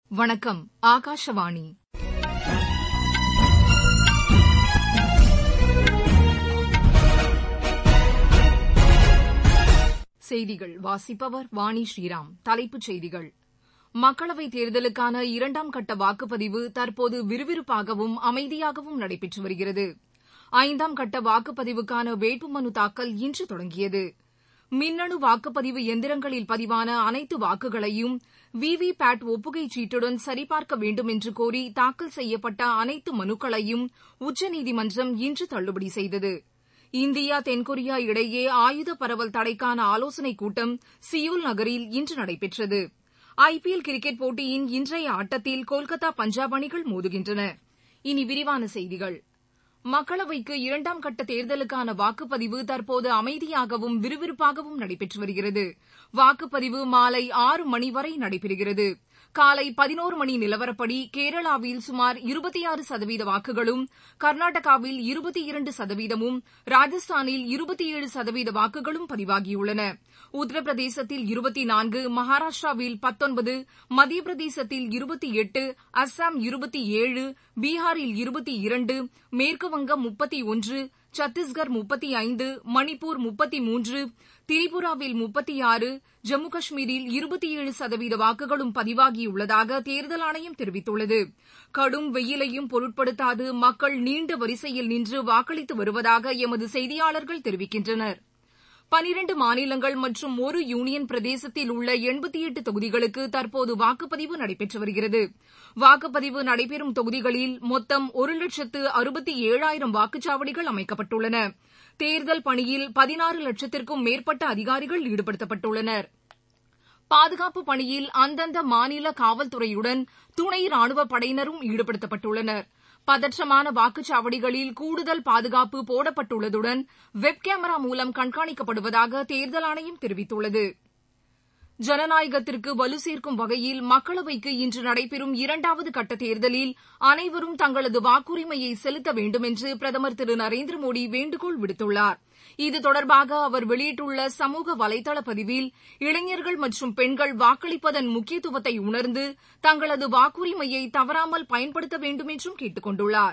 வணக்கம் ஆகாஷவாணி செய்திகள் வாசிப்பவர் வாணி ஸ்ரீராம் தலைப்புச் செய்திகள் மக்களவைத் தேர்தலுக்கான இரண்டாம் கட்ட வாக்குப்பதிவு தற்போது விறுவிறுப்பாகவும் அமைதியாகவும் நடைபெற்று வருகிறது ஐந்தாம் கட்ட வாக்குப்பதிவுக்கான வேட்புமனு தாக்கல் இன்று தொடங்கியது மின்னணு வாக்குப்பதிவு எந்திரங்களில் பதிவான அனைத்து வாக்குகளையும் விவி பேட் ஒப்புகைச் சீட்டுடன் சரிபார்க்க வேண்டும் என்று கோரி தாக்கல் செய்யப்பட்ட அனைத்து மனுக்களையும் உச்சநீதிமன்றம் இன்று தள்ளுபடி செய்தது இந்தியா தென்கொரியா இடையே ஆயுத பரவல் தடைக்கான ஆலோசனைக் கூட்டம் சியோல் நகரில் இன்று நடைபெற்றது ஐ பி எல் கிரிக்கெட் போட்டியின் இன்றைய ஆட்டத்தில் கொல்கத்தா பஞ்சாப் அணிகள் மோதுகின்றன இனி விரிவான செய்திகள் மக்களவைக்கு இரண்டாம் கட்ட தேர்தலுக்கான வாக்குப்பதிவு தற்போது அமைதியாகவும் விறுவிறுப்பாகவும் நடைபெற்று வருகிறது வாக்குப்பதிவு மாலை ஆறு மணி வரை நடைபெறுகிறது காலை பதினோரு மணி நிலவரப்படி கேரளாவில் சுமார் இருபத்தி ஆறு சதவீத வாக்குகளும் கர்நாடகாவில் இருபத்தி இரண்டு சதவீதமும் ராஜஸ்தானில் இருபத்தி ஏழு சதவீத வாக்குகளும் பதிவாகியுள்ளன உத்தரப்பிரதேசத்தில் இருபத்தி நான்கு மகாராஷ்டிராவில் பத்தொன்பது மத்திய பிரதேசத்தில் இருபத்தி எட்டு அஸ்ஸாம் இருபத்தி ஏழு பீகாரில் இருபத்தி இரண்டு மேற்குவங்கம் முப்பத்தி ஒன்று சத்தீஸ்கர் முப்பத்தி ஐந்து மணிப்பூர் முப்பத்தி மூன்று திரிபுராவில் முப்பத்தி ஆறு ஜம்மு காஷ்மீரில் இருபத்தி ஏழு சதவீத வாக்குகளும் பதிவாகியுள்ளதாக தேர்தல் ஆணையம் தெரிவித்துள்ளது கடும் வெயிலையும் பொருட்படுத்தாது மக்கள் நீண்ட வரிசையில் நின்று வாக்களித்து வருவதாக எமது செய்தியாளர்கள் தெரிவிக்கின்றனர் பனிரண்டு மாநிலங்கள் மற்றும் ஒரு யூனியன் பிரதேசத்தில் உள்ள எண்பத்தி எட்டு தொகுதிகளுக்கு தற்போது வாக்குப்பதிவு நடைபெற்று வருகிறது வாக்குப்பதிவு நடைபெறும் தொகுதிகளில் மொத்தம் ஒரு லட்சத்து அறுபத்தி ஏழாயிரம் வாக்குச்சாவடிகள் அமைக்கப்பட்டுள்ளன தேர்தல் பணியில் பதினாறு லட்சத்திற்கும் மேற்பட்ட அதிகாரிகள் ஈடுபடுத்தப்பட்டுள்ளனர் பாதுகாப்பு பணியில் அந்தந்த மாநில காவல்துறையுடன் துணை ராணுவப் படையினரும் ஈடுபடுத்தப்பட்டுள்ளனர் பதற்றமான வாக்குச்சாவடிகளில் கூடுதல் பாதுகாப்பு போடப்பட்டுள்ளதுடன் வெப் கேமரா மூலம் கண்காணிக்கப்படுவதாக தேர்தல் ஆணையம் தெரிவித்துள்ளது ஜனநாயகத்திற்கு வலு சேர்க்கும் வகையில் மக்களவைக்கு இன்று நடைபெறும் இரண்டாவது கட்ட தேர்தலில் அனைவரும் தங்களது வாக்குரிமையை செலுத்த வேண்டுமென்று பிரதமர் திரு நரேந்திர மோடி வேண்டுகோள் விடுத்துள்ளார் இது தொடர்பாக அவர் வெளியிட்டுள்ள சமூக வலைதள பதிவில் இளைஞர்கள் மற்றும் பெண்கள் வாக்களிப்பதன் முக்கியத்துவத்தை உணர்ந்து தங்களது வாக்குரிமையை தவறாமல் பயன்படுத்த வேண்டும் என்றும் கேட்டுக் கொண்டுள்ளார்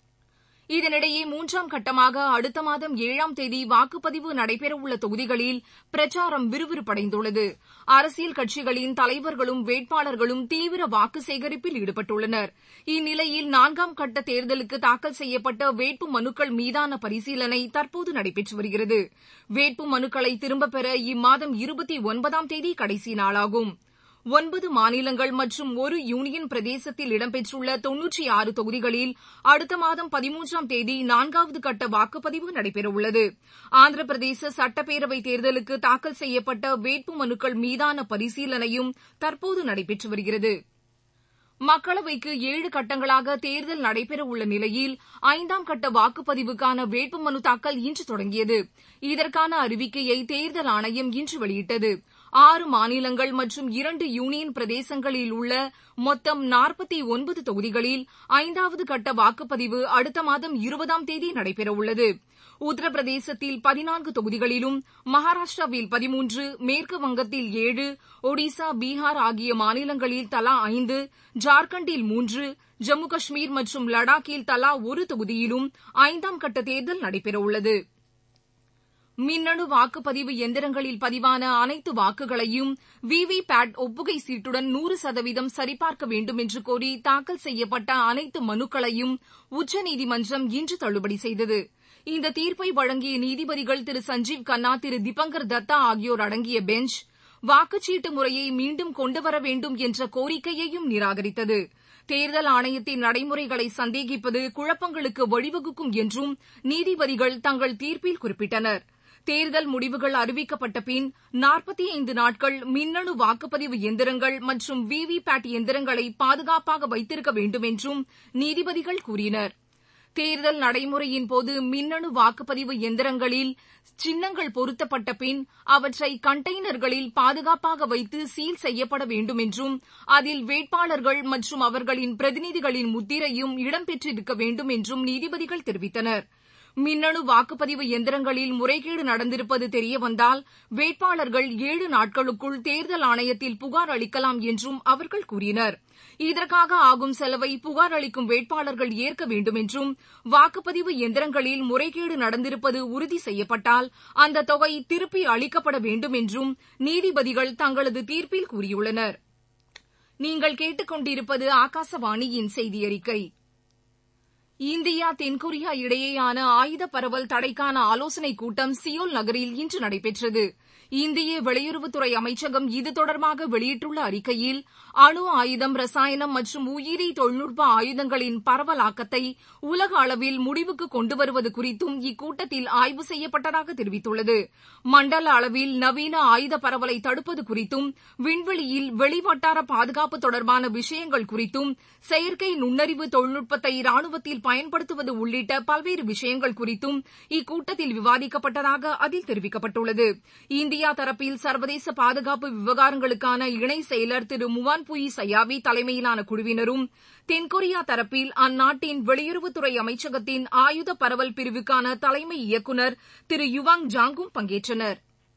இதனிடையே மூன்றாம் கட்டமாக அடுத்த மாதம் ஏழாம் தேதி வாக்குப்பதிவு நடைபெறவுள்ள தொகுதிகளில் பிரச்சாரம் விறுவிறுப்படைந்துள்ளது அரசியல் கட்சிகளின் தலைவர்களும் வேட்பாளர்களும் தீவிர வாக்கு சேகரிப்பில் ஈடுபட்டுள்ளனர் இந்நிலையில் நான்காம் கட்ட தேர்தலுக்கு தாக்கல் செய்யப்பட்ட வேட்பு மனுக்கள் மீதான பரிசீலனை தற்போது நடைபெற்று வருகிறது வேட்பு மனுக்களை திரும்பப்பெற இம்மாதம் இருபத்தி ஒன்பதாம் தேதி கடைசி நாளாகும் ஒன்பது மாநிலங்கள் மற்றும் ஒரு யூனியன் பிரதேசத்தில் இடம்பெற்றுள்ள தொன்னூற்றி ஆறு தொகுதிகளில் அடுத்த மாதம் பதிமூன்றாம் தேதி நான்காவது கட்ட வாக்குப்பதிவு நடைபெறவுள்ளது ஆந்திர பிரதேச சட்டப்பேரவைத் தேர்தலுக்கு தாக்கல் செய்யப்பட்ட வேட்பு மனுக்கள் மீதான பரிசீலனையும் தற்போது நடைபெற்று வருகிறது மக்களவைக்கு ஏழு கட்டங்களாக தேர்தல் நடைபெறவுள்ள நிலையில் ஐந்தாம் கட்ட வாக்குப்பதிவுக்கான வேட்புமனு தாக்கல் இன்று தொடங்கியது இதற்கான அறிவிக்கையை தேர்தல் ஆணையம் இன்று வெளியிட்டது ஆறு மாநிலங்கள் மற்றும் இரண்டு யூனியன் பிரதேசங்களில் உள்ள மொத்தம் நாற்பத்தி ஒன்பது தொகுதிகளில் ஐந்தாவது கட்ட வாக்குப்பதிவு அடுத்த மாதம் இருபதாம் தேதி நடைபெறவுள்ளது உத்தரப்பிரதேசத்தில் பதினான்கு தொகுதிகளிலும் மகாராஷ்டிராவில் பதிமூன்று மேற்கு வங்கத்தில் ஏழு ஒடிசா பீகார் ஆகிய மாநிலங்களில் தலா ஐந்து ஜார்க்கண்டில் மூன்று ஜம்மு காஷ்மீர் மற்றும் லடாக்கில் தலா ஒரு தொகுதியிலும் ஐந்தாம் கட்ட தேர்தல் நடைபெறவுள்ளது மின்னணு வாக்குப்பதிவு எந்திரங்களில் பதிவான அனைத்து வாக்குகளையும் விவி பேட் ஒப்புகை சீட்டுடன் நூறு சதவீதம் சரிபார்க்க வேண்டும் என்று கோரி தாக்கல் செய்யப்பட்ட அனைத்து மனுக்களையும் உச்சநீதிமன்றம் இன்று தள்ளுபடி செய்தது இந்த தீர்ப்பை வழங்கிய நீதிபதிகள் திரு சஞ்சீவ் கன்னா திரு திபங்கர் தத்தா ஆகியோர் அடங்கிய பெஞ்ச் வாக்குச்சீட்டு முறையை மீண்டும் கொண்டுவர வேண்டும் என்ற கோரிக்கையையும் நிராகரித்தது தேர்தல் ஆணையத்தின் நடைமுறைகளை சந்தேகிப்பது குழப்பங்களுக்கு வழிவகுக்கும் என்றும் நீதிபதிகள் தங்கள் தீர்ப்பில் குறிப்பிட்டனர் தேர்தல் முடிவுகள் அறிவிக்கப்பட்ட பின் நாற்பத்தி ஐந்து நாட்கள் மின்னணு வாக்குப்பதிவு எந்திரங்கள் மற்றும் விவி பேட் எந்திரங்களை பாதுகாப்பாக வைத்திருக்க வேண்டும் என்றும் நீதிபதிகள் கூறினர் தேர்தல் நடைமுறையின்போது மின்னணு வாக்குப்பதிவு எந்திரங்களில் சின்னங்கள் பொருத்தப்பட்ட பின் அவற்றை கண்டெய்னர்களில் பாதுகாப்பாக வைத்து சீல் செய்யப்பட வேண்டும் என்றும் அதில் வேட்பாளர்கள் மற்றும் அவர்களின் பிரதிநிதிகளின் முத்திரையும் இடம்பெற்றிருக்க வேண்டும் என்றும் நீதிபதிகள் தெரிவித்தனா் மின்னணு வாக்குப்பதிவு எந்திரங்களில் முறைகேடு நடந்திருப்பது தெரியவந்தால் வேட்பாளர்கள் ஏழு நாட்களுக்குள் தேர்தல் ஆணையத்தில் புகார் அளிக்கலாம் என்றும் அவர்கள் கூறினர் இதற்காக ஆகும் செலவை புகார் அளிக்கும் வேட்பாளர்கள் ஏற்க வேண்டும் என்றும் வாக்குப்பதிவு எந்திரங்களில் முறைகேடு நடந்திருப்பது உறுதி செய்யப்பட்டால் அந்த தொகை திருப்பி அளிக்கப்பட வேண்டும் என்றும் நீதிபதிகள் தங்களது தீர்ப்பில் கூறியுள்ளனர் நீங்கள் கேட்டுக்கொண்டிருப்பது ஆகாசவாணியின் செய்தி அறிக்கை இந்தியா தென்கொரியா இடையேயான ஆயுத பரவல் தடைக்கான ஆலோசனைக் கூட்டம் சியோல் நகரில் இன்று நடைபெற்றது இந்திய வெளியுறவுத்துறை அமைச்சகம் இது தொடர்பாக வெளியிட்டுள்ள அறிக்கையில் அணு ஆயுதம் ரசாயனம் மற்றும் உயிரி தொழில்நுட்ப ஆயுதங்களின் பரவலாக்கத்தை உலக அளவில் முடிவுக்கு கொண்டுவருவது குறித்தும் இக்கூட்டத்தில் ஆய்வு செய்யப்பட்டதாக தெரிவித்துள்ளது மண்டல அளவில் நவீன ஆயுத பரவலை தடுப்பது குறித்தும் விண்வெளியில் வெளிவட்டார பாதுகாப்பு தொடர்பான விஷயங்கள் குறித்தும் செயற்கை நுண்ணறிவு தொழில்நுட்பத்தை ராணுவத்தில் பயன்படுத்துவது உள்ளிட்ட பல்வேறு விஷயங்கள் குறித்தும் இக்கூட்டத்தில் விவாதிக்கப்பட்டதாக அதில் தெரிவிக்கப்பட்டுள்ளது இந்தியா தரப்பில் சர்வதேச பாதுகாப்பு விவகாரங்களுக்கான இணை செயலர் திரு முவான் புயி சயாவி தலைமையிலான குழுவினரும் தென்கொரியா தரப்பில் அந்நாட்டின் வெளியுறவுத்துறை அமைச்சகத்தின் ஆயுத பரவல் பிரிவுக்கான தலைமை இயக்குநர் திரு யுவாங் ஜாங்கும் பங்கேற்றனர்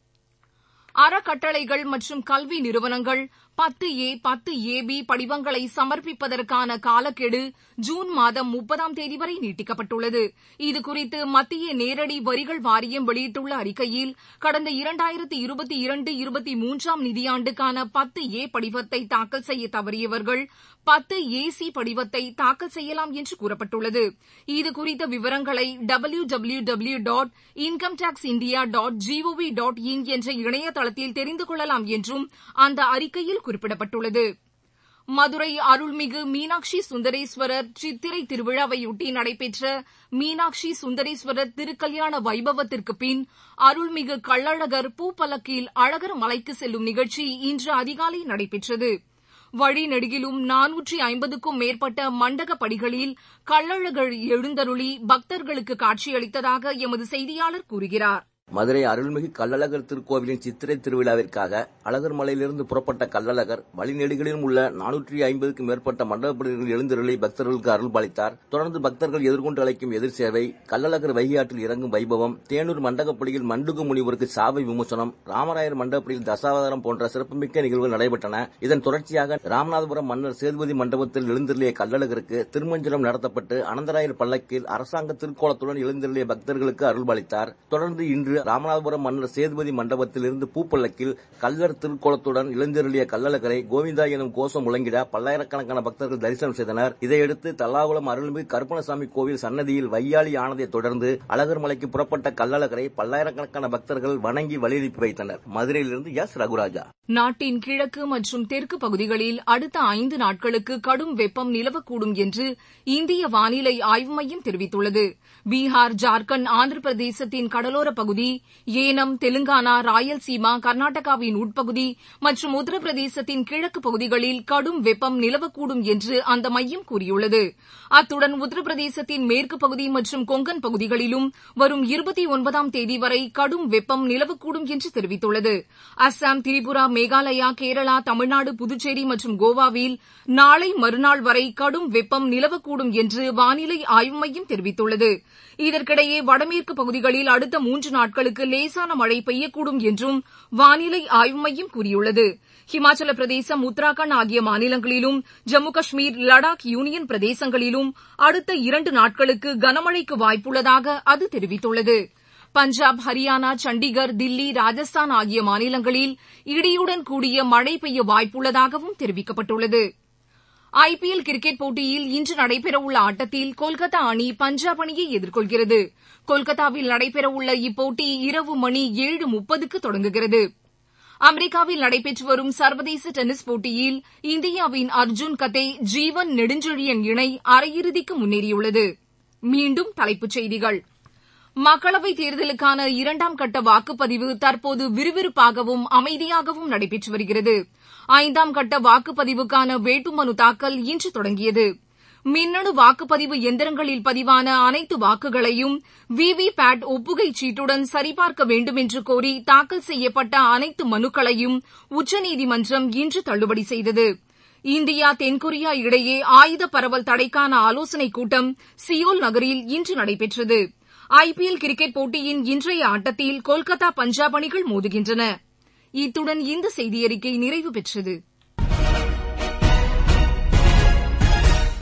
அறக்கட்டளைகள் மற்றும் கல்வி நிறுவனங்கள் பத்து ஏ பத்து ஏ பி படிவங்களை சமர்ப்பிப்பதற்கான காலக்கெடு ஜூன் மாதம் முப்பதாம் தேதி வரை நீட்டிக்கப்பட்டுள்ளது இதுகுறித்து மத்திய நேரடி வரிகள் வாரியம் வெளியிட்டுள்ள அறிக்கையில் கடந்த இரண்டாயிரத்து இருபத்தி இரண்டு இருபத்தி மூன்றாம் நிதியாண்டுக்கான பத்து ஏ படிவத்தை தாக்கல் செய்ய தவறியவர்கள் பத்து ஏ சி படிவத்தை தாக்கல் செய்யலாம் என்று கூறப்பட்டுள்ளது இதுகுறித்த விவரங்களை W W W dot income tax India dot GOV dot in என்ற இணையதளத்தில் தெரிந்து கொள்ளலாம் என்றும் அந்த அறிக்கையில் குறிப்பிடப்பட்டுள்ளது மதுரை அருள்மிகு மீனாட்சி சுந்தரேஸ்வரர் சித்திரை திருவிழாவையொட்டி நடைபெற்ற மீனாட்சி சுந்தரேஸ்வரர் திருக்கல்யாண வைபவத்திற்கு பின் அருள்மிகு கள்ளழகர் பூப்பல்லக்கில் அழகர் மலைக்கு செல்லும் நிகழ்ச்சி இன்று அதிகாலை நடைபெற்றது வழிநெடுகிலும் நானூற்றி ஐம்பதுக்கும் மேற்பட்ட மண்டக படிகளில் கள்ளழகர் எழுந்தருளி பக்தர்களுக்கு காட்சியளித்ததாக எமது செய்தியாளர் கூறுகிறார் மதுரை அருள்மிகு கள்ளழகர் திருக்கோவிலின் சித்திரை திருவிழாவிற்காக அழகர் மலையிலிருந்து புறப்பட்ட கள்ளழகர் வழிநெடுகளிலும் உள்ள நானூற்றி ஐம்பதுக்கும் மேற்பட்ட மண்டபப்படிகளில் எழுந்தருளி பக்தர்களுக்கு அருள் பாலித்தார் தொடர்ந்து பக்தர்கள் எதிர்கொண்டு அழைக்கும் எதிர் சேவை கள்ளழகர் வைகையாற்றில் இறங்கும் வைபவம் தேனூர் மண்டகப்படியில் மண்டுகு முனிவருக்கு சாவை விமோசனம் ராமராயர் மண்டபப்படியில் தசாவதாரம் போன்ற சிறப்புமிக்க நிகழ்வுகள் நடைபெற்றன இதன் தொடர்ச்சியாக ராமநாதபுரம் மன்னர் சேதுபதி மண்டபத்தில் எழுந்தருளிய கள்ளழகருக்கு திருமஞ்சனம் நடத்தப்பட்டு அனந்தராயர் பல்லக்கில் அரசாங்க திருக்கோலத்துடன் எழுந்தருளிய பக்தர்களுக்கு அருள்பாலித்தார் தொடர்ந்து இன்று ராமநாதபுரம் மன்னர் சேதுபதி மண்டபத்தில் இருந்து பூப்பல்லக்கில் கல்லர் திருக்கோலத்துடன் இளஞ்செருளிய கள்ளழகரை கோவிந்தா எனும் கோஷம் முழங்கிட பல்லாயிரக்கணக்கான பக்தர்கள் தரிசனம் செய்தனர் இதையடுத்து தல்லாகுளம் அருள்மிகு கருப்பணசாமி கோவில் சன்னதியில் வையாளி ஆனதை தொடர்ந்து அழகர் மலைக்கு புறப்பட்ட கள்ளழகரை பல்லாயிரக்கணக்கான பக்தர்கள் வணங்கி வழியனுப்பி வைத்தனர் மதுரையிலிருந்து எஸ் ரகுராஜா நாட்டின் கிழக்கு மற்றும் தெற்கு பகுதிகளில் அடுத்த ஐந்து நாட்களுக்கு கடும் வெப்பம் நிலவக்கூடும் என்று இந்திய வானிலை ஆய்வு மையம் தெரிவித்துள்ளது பீகார் ஜார்க்கண்ட் ஆந்திர பிரதேசத்தின் கடலோர பகுதி ஏனம் தெலுங்கானா ராயல்சீமா கர்நாடகாவின் உட்பகுதி மற்றும் உத்தரப்பிரதேசத்தின் கிழக்கு பகுதிகளில் கடும் வெப்பம் நிலவக்கூடும் என்று அந்த மையம் கூறியுள்ளது அத்துடன் உத்தரப்பிரதேசத்தின் மேற்கு பகுதி மற்றும் கொங்கன் பகுதிகளிலும் வரும் இருபத்தி ஒன்பதாம் தேதி வரை கடும் வெப்பம் நிலவக்கூடும் என்று தெரிவித்துள்ளது அஸ்ஸாம் திரிபுரா மேகாலயா கேரளா தமிழ்நாடு புதுச்சேரி மற்றும் கோவாவில் நாளை மறுநாள் வரை கடும் வெப்பம் நிலவக்கூடும் என்று வானிலை ஆய்வு மையம் தெரிவித்துள்ளது இதற்கிடையே வடமேற்கு பகுதிகளில் அடுத்த மூன்று நாட்களுக்கு லேசான மழை பெய்யக்கூடும் என்றும் வானிலை ஆய்வு மையம் கூறியுள்ளது ஹிமாச்சல பிரதேசம் உத்தராகண்ட் ஆகிய மாநிலங்களிலும் ஜம்மு காஷ்மீர் லடாக் யூனியன் பிரதேசங்களிலும் அடுத்த இரண்டு நாட்களுக்கு கனமழைக்கு வாய்ப்புள்ளதாக அது தெரிவித்துள்ளது பஞ்சாப் ஹரியானா சண்டிகர் தில்லி ராஜஸ்தான் ஆகிய மாநிலங்களில் இடியுடன் கூடிய மழை பெய்ய வாய்ப்புள்ளதாகவும் தெரிவிக்கப்பட்டுள்ளது ஐபிஎல் கிரிக்கெட் போட்டியில் இன்று நடைபெறவுள்ள ஆட்டத்தில் கொல்கத்தா அணி பஞ்சாப் அணியை எதிர்கொள்கிறது கொல்கத்தாவில் நடைபெறவுள்ள இப்போட்டி இரவு மணி ஏழு முப்பதுக்கு தொடங்குகிறது அமெரிக்காவில் நடைபெற்று வரும் சர்வதேச டென்னிஸ் போட்டியில் இந்தியாவின் அர்ஜுன் கதே ஜீவன் நெடுஞ்செழியன் இணை அரையிறுதிக்கு முன்னேறியுள்ளது மீண்டும் தலைப்புச் செய்திகள் மக்களவைத் தேர்தலுக்கான இரண்டாம் கட்ட வாக்குப்பதிவு தற்போது விறுவிறுப்பாகவும் அமைதியாகவும் நடைபெற்று வருகிறது ஐந்தாம் கட்ட வாக்குப்பதிவுக்கான வேட்புமனு தாக்கல் இன்று தொடங்கியது மின்னணு வாக்குப்பதிவு எந்திரங்களில் பதிவான அனைத்து வாக்குகளையும் விவி பேட் ஒப்புகை சீட்டுடன் சரிபார்க்க வேண்டும் என்று கோரி தாக்கல் செய்யப்பட்ட அனைத்து மனுக்களையும் உச்சநீதிமன்றம் இன்று தள்ளுபடி செய்தது இந்தியா தென்கொரியா இடையே ஆயுத பரவல் தடைக்கான ஆலோசனைக் கூட்டம் சியோல் நகரில் இன்று நடைபெற்றது ஐ பி எல் கிரிக்கெட் போட்டியின் இன்றைய ஆட்டத்தில் கொல்கத்தா பஞ்சாப் அணிகள் மோதுகின்றன இத்துடன் இந்த செய்தியறிக்கை நிறைவு பெற்றது